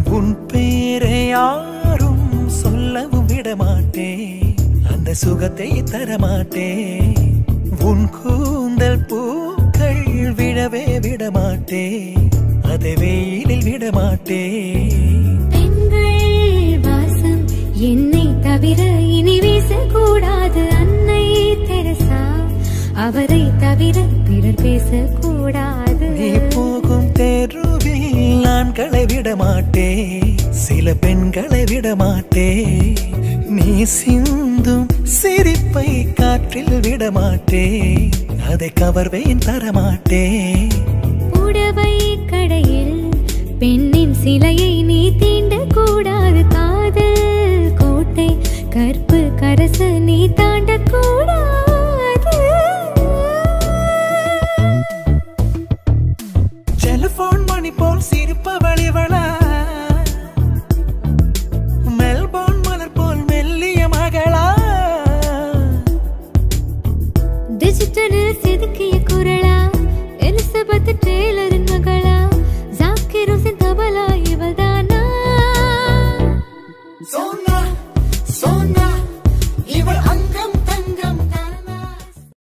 உன் பேரை யாரும் சொல்லவும் விட மாட்டேன் அந்த சுகத்தை தர மாட்டேன் உன் கூந்தல் பூக்கள் விழவே விட மாட்டேன் அதை வெயிலில் விட மாட்டேன் பெண்கள் வாசம் என்னை தவிர இனி வீசக்கூடாது அன்னை தெரசா அவரை தவிர பிறர் பேசக்கூடாது நீ போகும் தெருவில் ஆண்களை விட மாட்டேன் சில பெண்களை விட மாட்டேன் நீ சிந்தும் சிரிப்பை காற்றில் விட மாட்டேன் அதை கவர்வேன் தர மாட்டேன் புடவை கடையில் பெண்ணின் சிலையை நீ தீண்டக் கூடாது காதல் கோட்டை கற்பு கரச நீ தாண்டக் கூடாது டெலிபோன் மணி போல் சிரிப்பவள் இவளா மெல்போன் மலர் போல் மெல்லிய மகளா டிஜிட்டலில் செதுக்கிய குரலா எலிசபெத் டேலரின் மகளா ஜாக்கிர் ஹுசேன் தபலா இவள்தானா சொந்த